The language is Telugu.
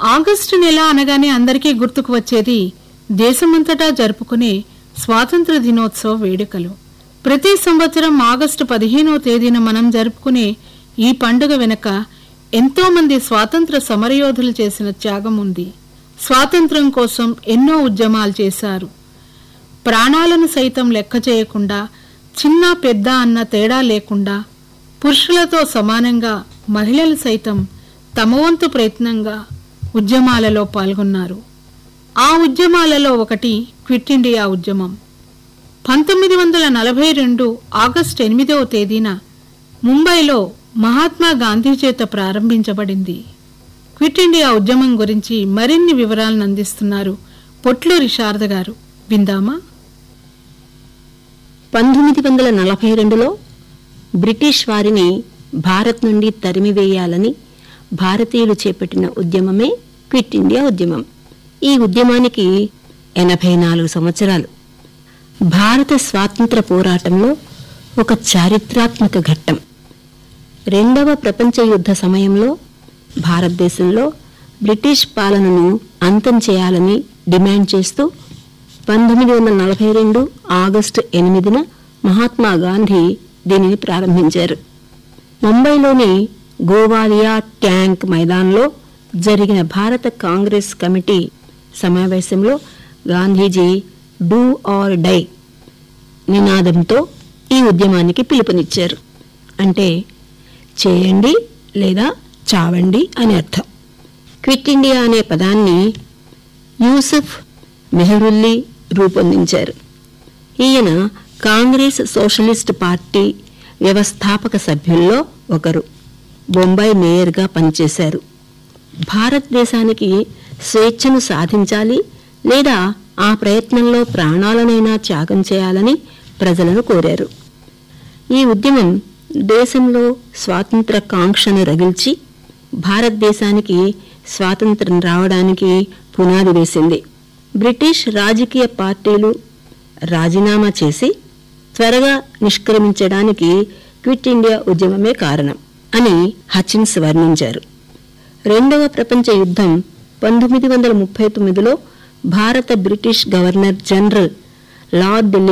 ఆగస్టు నెల అనగానే అందరికీ గుర్తుకు వచ్చేది దేశమంతటా జరుపుకునే స్వాతంత్ర దినోత్సవ వేడుకలు ప్రతి సంవత్సరం ఆగస్టు పదిహేనవ తేదీన మనం జరుపుకునే ఈ పండుగ వెనుక ఎంతో మంది స్వాతంత్ర సమరయోధులు చేసిన త్యాగం ఉంది స్వాతంత్రం కోసం ఎన్నో ఉద్యమాలు చేశారు ప్రాణాలను సైతం లెక్క చేయకుండా చిన్న పెద్ద అన్న తేడా లేకుండా పురుషులతో సమానంగా మహిళలు సైతం తమ వంతు ప్రయత్నంగా ఉద్యమాలలో పాల్గొన్నారు ఆ ఉద్యమాలలో ఒకటి క్విట్ ఇండియా ఉద్యమం పంతొమ్మిది వందల నలభై రెండు ఆగస్టు ఎనిమిదవ తేదీన ముంబైలో మహాత్మా గాంధీ చేత ప్రారంభించబడింది క్విట్ ఇండియా ఉద్యమం గురించి మరిన్ని వివరాలను అందిస్తున్నారు పొట్లూరి శారద గారు విందామా పంతొమ్మిది వందల నలభై రెండులో బ్రిటిష్ వారిని భారత్ నుండి తరిమివేయాలని భారతీయులు చేపట్టిన ఉద్యమమే క్విట్ ఇండియా ఉద్యమం ఈ ఉద్యమానికి ఎనభై నాలుగు సంవత్సరాలు భారత స్వాతంత్ర పోరాటంలో ఒక చారిత్రాత్మక ఘట్టం రెండవ ప్రపంచ యుద్ధ సమయంలో భారతదేశంలో బ్రిటిష్ పాలనను అంతం చేయాలని డిమాండ్ చేస్తూ పంతొమ్మిది వందల నలభై రెండు ఆగస్టు ఎనిమిదిన మహాత్మా గాంధీ దీనిని ప్రారంభించారు ముంబైలోని గోవాలియా ట్యాంక్ మైదాన్లో జరిగిన భారత కాంగ్రెస్ కమిటీ సమావేశంలో గాంధీజీ డూ ఆర్ డై నినాదంతో ఈ ఉద్యమానికి పిలుపునిచ్చారు అంటే చేయండి లేదా చావండి అని అర్థం క్విట్ ఇండియా అనే పదాన్ని యూసఫ్ మెహరుల్లి రూపొందించారు ఈయన కాంగ్రెస్ సోషలిస్ట్ పార్టీ వ్యవస్థాపక సభ్యుల్లో ఒకరు బొంబాయి మేయర్గా పనిచేశారు భారతదేశానికి స్వేచ్ఛను సాధించాలి లేదా ఆ ప్రయత్నంలో ప్రాణాలనైనా త్యాగం చేయాలని ప్రజలను కోరారు ఈ ఉద్యమం దేశంలో స్వాతంత్ర కాంక్షను రగిల్చి భారతదేశానికి స్వాతంత్రం రావడానికి పునాది వేసింది బ్రిటిష్ రాజకీయ పార్టీలు రాజీనామా చేసి త్వరగా నిష్క్రమించడానికి క్విట్ ఇండియా ఉద్యమమే కారణం అని హచిన్స్ వర్ణించారు రెండవ ప్రపంచ యుద్ధం పంతొమ్మిది వందల ముప్పై తొమ్మిదిలో భారత బ్రిటిష్ గవర్నర్ జనరల్ లార్డ్